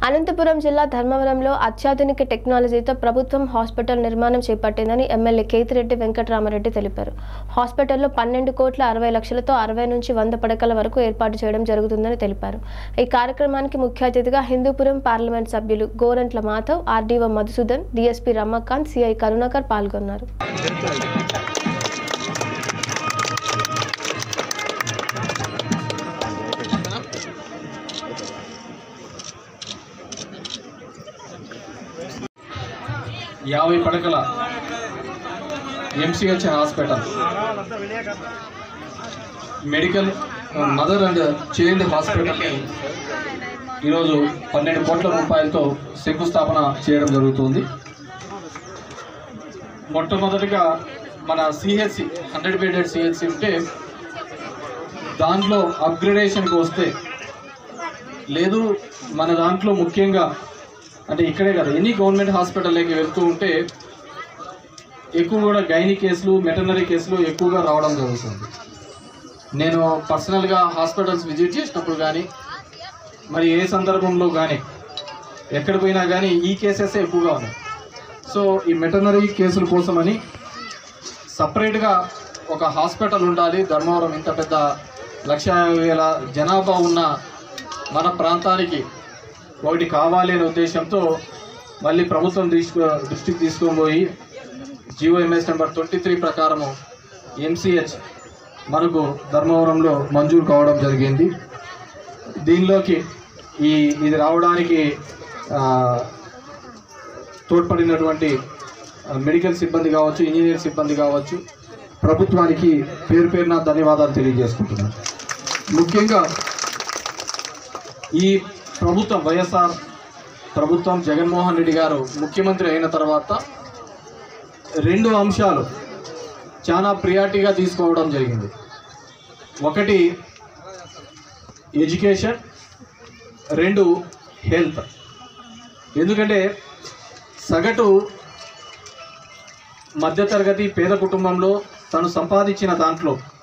అనంతపురం జిల్లా ధర్మవరంలో అత్యాధునిక టెక్నాలజీతో ప్రభుత్వం హాస్పిటల్ నిర్మాణం చేపట్టిందని ఎమ్మెల్యే కేతిరెడ్డి వెంకటరామరెడ్డి తెలిపారు హాస్పిటల్లో పన్నెండు కోట్ల అరవై లక్షలతో అరవై నుంచి వంద పడకల వరకు ఏర్పాటు చేయడం జరుగుతుందని తెలిపారు ఈ కార్యక్రమానికి ముఖ్య అతిథిగా హిందూపురం పార్లమెంట్ సభ్యులు Gorantla Madhav RDO Madhusudan DSP Ramakant CI Karunakar పాల్గొన్నారు యాభై పడకల MCH hospital medical mother and child హాస్పిటల్ని ఈరోజు పన్నెండు కోట్ల రూపాయలతో శంకుస్థాపన చేయడం జరుగుతుంది మొట్టమొదటిగా మన సిహెచ్సి హండ్రెడ్ బెడెడ్ సిహెచ్సి ఉంటే దాంట్లో అప్గ్రేడేషన్కి వస్తే లేదు మన దాంట్లో ముఖ్యంగా అంటే ఇక్కడే కదా ఎనీ గవర్నమెంట్ హాస్పిటల్లోకి వెళ్తూ ఉంటే ఎక్కువ కూడా గైనీ కేసులు వెటర్నరీ కేసులు ఎక్కువగా రావడం జరుగుతుంది నేను పర్సనల్గా హాస్పిటల్స్ విజిట్ చేసినప్పుడు కానీ మరి ఏ సందర్భంలో కానీ ఎక్కడ పోయినా కానీ ఈ కేసెస్ ఎక్కువగా ఉన్నాయి సో ఈ వెటర్నరీ కేసుల కోసమని సపరేట్గా ఒక హాస్పిటల్ ఉండాలి ధర్మవరం ఇంత పెద్ద లక్ష యాభై వేల జనాభా ఉన్న మన ప్రాంతానికి ఒకటి కావాలి అనే ఉద్దేశంతో మళ్ళీ ప్రభుత్వం తీసుకు దృష్టికి తీసుకొని పోయి జిఓఎంఎస్ నెంబర్ ట్వంటీ త్రీ ప్రకారము ఎంసీహెచ్ మనకు ధర్మవరంలో మంజూరు కావడం జరిగింది దీనిలోకి ఈ ఇది రావడానికి ఆ, తోడ్పడినటువంటి ఆ, మెడికల్ సిబ్బంది కావచ్చు ఇంజనీర్ సిబ్బంది కావచ్చు ప్రభుత్వానికి పేరు పేరున ధన్యవాదాలు తెలియజేసుకుంటున్నాను ముఖ్యంగా ఈ ప్రభుత్వం వైఎస్ఆర్ ప్రభుత్వం జగన్మోహన్ రెడ్డి గారు ముఖ్యమంత్రి అయిన తర్వాత రెండు అంశాలు చాలా ప్రియారిటీగా తీసుకోవడం జరిగింది ఒకటి ఎడ్యుకేషన్ రెండు హెల్త్ ఎందుకంటే సగటు మధ్యతరగతి పేద కుటుంబంలో తను సంపాదించిన దాంట్లో